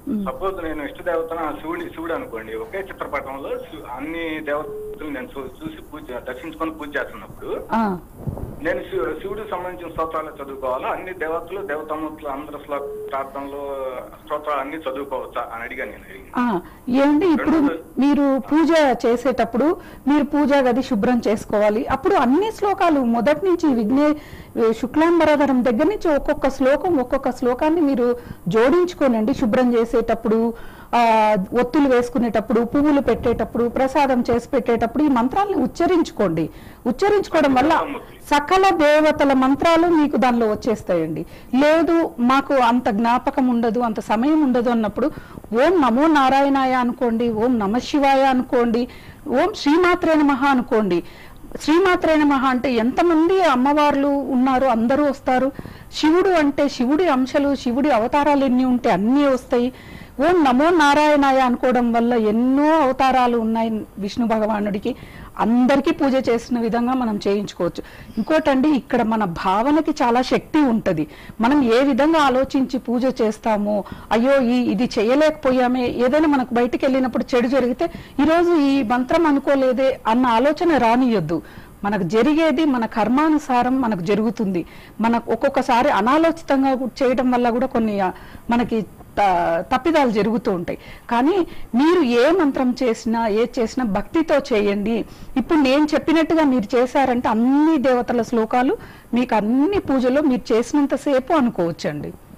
suppose నేను ఇష్ట దేవతను ఆ శివుడి శివుడు అనుకోండి ఒకే చిత్రపటంలో శివు- అన్ని దేవతలు నేను చూ- చూసి పూజ దర్శించుకొని పూజ చేస్తున్నప్పుడు ఆ, నేను శివు- శివుడికి సంబంధించిన స్తోత్రాలు చదువుకోవాలా అన్ని దేవతలు దేవతమూర్తులు అందరి శ్లో- ప్రార్థనలు స్తోత్రాలు అన్ని చదువుకోవచ్చా అని అడిగాను నేను అడిగింది ఆ, ఏమండి ఇప్పుడు మీరు పూజ చేసేటప్పుడు మీరు పూజా గది శుభ్రం చేసుకోవాలి అప్పుడు అన్ని శ్లోకాలు మొదటి నుంచి విఘ్నే శుక్లాంబరధరం దగ్గర నుంచి ఒక్కొక్క శ్లోకం ఒక్కొక్క శ్లోకాన్ని మీరు జోడించుకోనండి శుభ్రం చేసేటప్పుడు ఆ ఒత్తులు వేసుకునేటప్పుడు పువ్వులు పెట్టేటప్పుడు ప్రసాదం చేసి పెట్టేటప్పుడు ఈ మంత్రాలను ఉచ్చరించుకోండి ఉచ్చరించుకోవడం వల్ల సకల దేవతల మంత్రాలు మీకు దానిలో వచ్చేస్తాయండి లేదు మాకు అంత జ్ఞాపకం ఉండదు అంత సమయం ఉండదు అన్నప్పుడు ఓం నమో నారాయణాయ అనుకోండి ఓం నమ శివాయ అనుకోండి ఓం శ్రీమాత్రే నమః అనుకోండి శ్రీమాత్రే నమః అంటే ఎంతమంది అమ్మవార్లు ఉన్నారు అందరూ వస్తారు శివుడు అంటే శివుడి అంశాలు శివుడి అవతారాలు ఎన్ని ఉంటే అన్నీ వస్తాయి ఓం నమో నారాయణాయ అనుకోవడం వల్ల ఎన్నో అవతారాలు ఉన్నాయి విష్ణు భగవానుడికి అందరికీ పూజ చేసిన విధంగా మనం చేయించుకోవచ్చు ఇంకోటండి ఇక్కడ మన భావనకి చాలా శక్తి ఉంటది మనం ఏ విధంగా ఆలోచించి పూజ చేస్తామో అయ్యో ఈ ఇది చేయలేకపోయామే ఏదైనా మనకు బయటికి వెళ్ళినప్పుడు చెడు జరిగితే ఈరోజు ఈ మంత్రం అనుకోలేదే అన్న ఆలోచన రానియొద్దు మనకు జరిగేది మన కర్మానుసారం మనకు జరుగుతుంది మనకు ఒక్కొక్కసారి అనాలోచితంగా గు- చేయడం వల్ల కూడా కొన్ని ఆ, మనకి త- తప్పిదాలు జరుగుతూ ఉంటాయి కానీ మీరు ఏ మంత్రం చేసినా ఏ చేసినా భక్తితో చేయండి ఇప్పుడు నేను చెప్పినట్టుగా మీరు చేశారంటే అన్ని దేవతల శ్లోకాలు మీకు అన్ని పూజలు మీరు చేసినంతసేపు అనుకోవచ్చండి